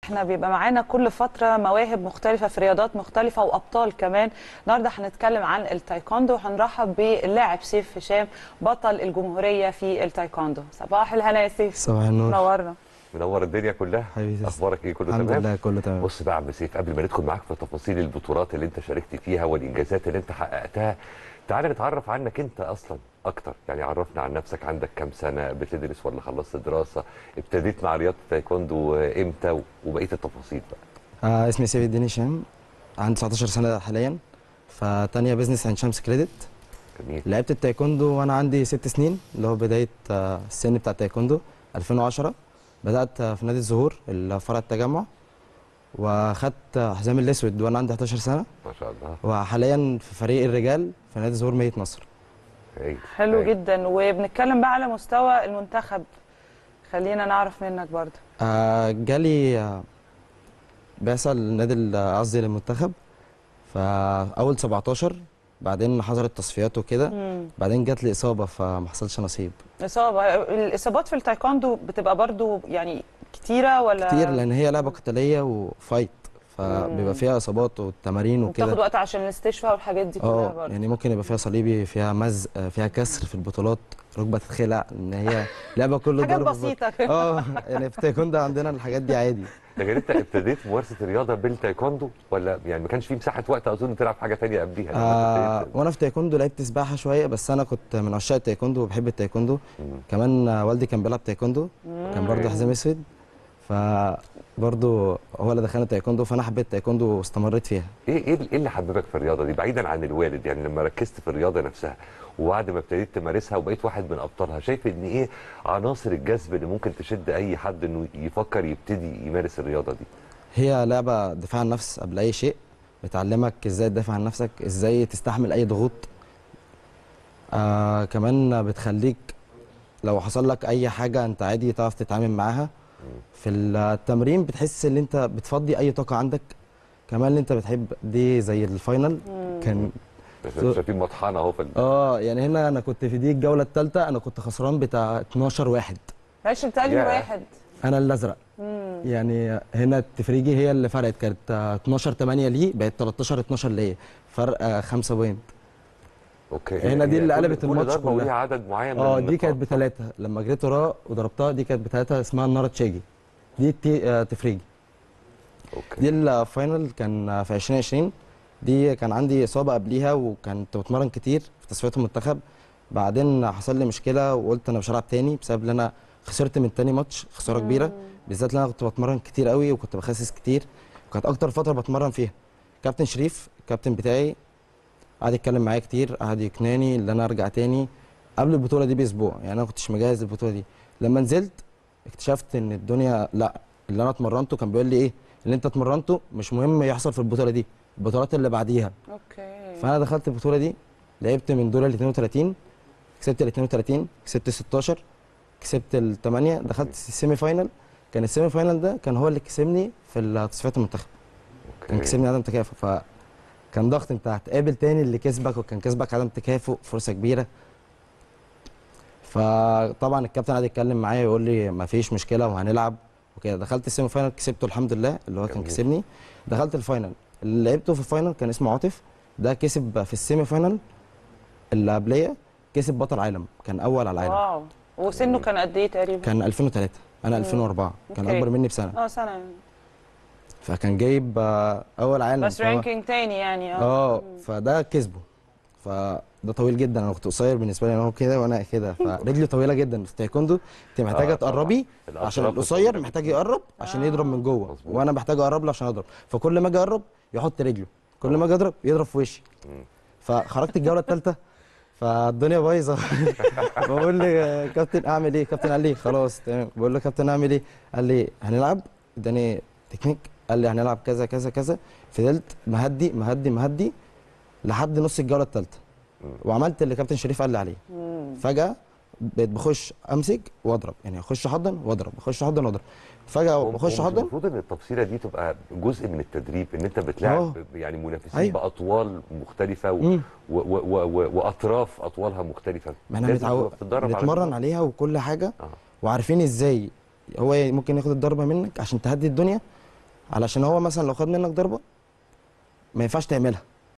احنا بيبقى معانا كل فتره مواهب مختلفه في رياضات مختلفه وابطال كمان النهارده هنتكلم عن التايكوندو وهنرحب باللاعب سيف هشام بطل الجمهوريه في التايكوندو صباح الهنا يا سيف صباح النور منورنا منور الدنيا كلها حبيبي اخبارك ايه كله الحمد تمام لله كله تمام بص بقى يا عم سيف قبل ما ندخل معاك في تفاصيل البطولات اللي انت شاركت فيها والانجازات اللي انت حققتها تعالى نتعرف عنك انت اصلا اكتر يعني عرفنا عن نفسك عندك كام سنه بتدرس ولا خلصت دراسه ابتديت مع رياضه التايكوندو امتى وبقيه التفاصيل بقى آه اسمي سيف الدين هشام عندي 19 سنه حاليا فتانية بزنس عند شمس كريدت جميل لعبت التايكوندو وانا عندي ست سنين اللي هو بدايه آه السن بتاع التايكوندو 2010 بدات آه في نادي الزهور اللي فرع التجمع واخدت آه، حزام الاسود وانا عندي 11 سنه ما شاء الله وحاليا في فريق الرجال في نادي الزهور ميت نصر هايل حلو هايل. جدا وبنتكلم بقى على مستوى المنتخب خلينا نعرف منك برضه آه جالي آه بعثة للنادي ال- قصدي للمنتخب فأول 17 بعدين حصلت تصفيات وكده مم. بعدين جات لي إصابة فما حصلش نصيب اصابه الاصابات في التايكوندو بتبقى برضه يعني كتيره ولا كتير لأن هي لعبة قتالية وفايت فبيبقى فيها إصابات والتمارين وبتاخد وكده وقت عشان الاستشفاء والحاجات دي كلها اه برضه يعني ممكن يبقى فيها صليبي فيها مزق آه، فيها كسر في البطولات ركبة تتخلع ان هي لعبة كله حاجات ضرب في- بسيطه اه يعني في التايكوندو عندنا الحاجات دي عادي لكن انت ابتديت ممارسه الرياضه بالتايكوندو ولا يعني ما كانش في مساحه وقت اظن تلعب حاجه تانية قبليها لما آه ابتديت؟ وانا في تايكوندو لعبت سباحه شويه بس انا كنت من عشاق التايكوندو وبحب التايكوندو مم. كمان آه، والدي كان بيلعب تايكوندو كان برضه حزام اسود فبرضه هو اللي دخلني التايكوندو فانا حبيت التايكوندو واستمريت فيها ايه ايه ايه اللي حببك في الرياضه دي بعيدا عن الوالد يعني لما ركزت في الرياضه نفسها وبعد ما ابتديت تمارسها وبقيت واحد من ابطالها شايف ان ايه عناصر الجذب اللي ممكن تشد اي حد انه يفكر يبتدي يمارس الرياضه دي هي لعبه دفاع عن النفس قبل اي شيء بتعلمك ازاي تدافع عن نفسك ازاي تستحمل اي ضغوط آه كمان بتخليك لو حصل لك اي حاجه انت عادي تعرف تتعامل معاها في التمرين بتحس ان انت بتفضي اي طاقه عندك كمان اللي انت بتحب دي زي الفاينل كان بس شايفين مطحنه اهو في ال- اه يعني هنا انا كنت في دي الجوله الثالثه انا كنت خسران بتاع 12 واحد معلش بتقلي ياه. واحد انا الازرق مم. يعني هنا التفريجي هي اللي فرقت كانت آه، 12 8 ليه بقت 13 12 ليا فرق 5 بوينت اوكي هنا دي هي اللي كل- قلبت كل الماتش ضربة كلها. وليها عدد معين من اه دي كانت النقاط. بثلاثه لما جريت وراه وضربتها دي كانت بثلاثه اسمها النار تشيجي دي التي- آه، تفريجي اوكي دي الفاينل كان آه، في 2020 دي كان عندي اصابه قبليها وكنت بتمرن كتير في تصفيات المنتخب بعدين حصل لي مشكله وقلت انا مش هلعب تاني بسبب ان انا خسرت من تاني ماتش خساره كبيره بالذات ان انا كنت بتمرن كتير قوي وكنت بخسس كتير وكانت اكتر فتره بتمرن فيها كابتن شريف الكابتن بتاعي قعد يتكلم معايا كتير قعد يقنعني ان انا ارجع تاني قبل البطوله دي باسبوع يعني انا ما كنتش مجهز للبطوله دي لما نزلت اكتشفت ان الدنيا لا اللي انا اتمرنته كان بيقول لي ايه اللي انت اتمرنته مش مهم يحصل في البطوله دي البطولات اللي بعديها اوكي فانا دخلت البطوله دي لعبت من دور ال 32 كسبت ال 32 كسبت ال 16 كسبت ال 8 دخلت السيمي فاينل كان السيمي فاينل ده كان هو اللي كسبني في تصفيات المنتخب كان أوكي. كسبني عدم تكافؤ فكان ضغط انت هتقابل تاني اللي كسبك وكان كسبك عدم تكافؤ فرصه كبيره فطبعا الكابتن قعد يتكلم معايا يقول لي ما فيش مشكله وهنلعب وكده دخلت السيمي فاينل كسبته الحمد لله اللي هو كان جميل. كسبني دخلت الفاينل اللي لعبته في الفاينل كان اسمه عاطف ده كسب في السيمي فاينل اللي قبليه كسب بطل عالم كان اول على العالم واو وسنه كان قد ايه تقريبا؟ كان 2003 انا 2004 كان أوكي. اكبر مني بسنه اه سنه يعني. فكان جايب آه، اول عالم بس فهو- رانكينج تاني يعني اه فده كسبه فده طويل جدا انا كنت قصير بالنسبه لي انا هو كده وانا كده فرجلي طويله جدا في التايكوندو انت محتاجه آه، طبعاً. تقربي الأطراف عشان الطويلة القصير محتاج يقرب عشان يضرب من جوه مظبوط. وانا محتاج اقرب له عشان اضرب فكل ما اجي اقرب يحط رجله كل ما اجي اضرب يضرب في وشي مم. فخرجت الجوله الثالثه فالدنيا بايظه بقول لي كابتن اعمل ايه كابتن قال لي خلاص تمام بقول له كابتن اعمل ايه قال لي هنلعب اداني تكنيك قال لي هنلعب كذا كذا كذا فضلت مهدي مهدي مهدي لحد نص الجوله الثالثه وعملت اللي كابتن شريف قال لي عليه فجاه بقيت بخش امسك واضرب يعني اخش احضن واضرب اخش احضن واضرب فجاه هو- بخش هو مش احضن المفروض ان التفصيله دي تبقى جزء من التدريب ان انت بتلاعب آه. يعني منافسين أيوة. باطوال مختلفه و... مم. و... و... و... واطراف اطوالها مختلفه ما احنا لازم بنتعود تبقى بتتدرب على بنتمرن كده. عليها وكل حاجه آه. وعارفين ازاي هو ممكن ياخد الضربه منك عشان تهدي الدنيا علشان هو مثلا لو خد منك ضربه ما ينفعش تعملها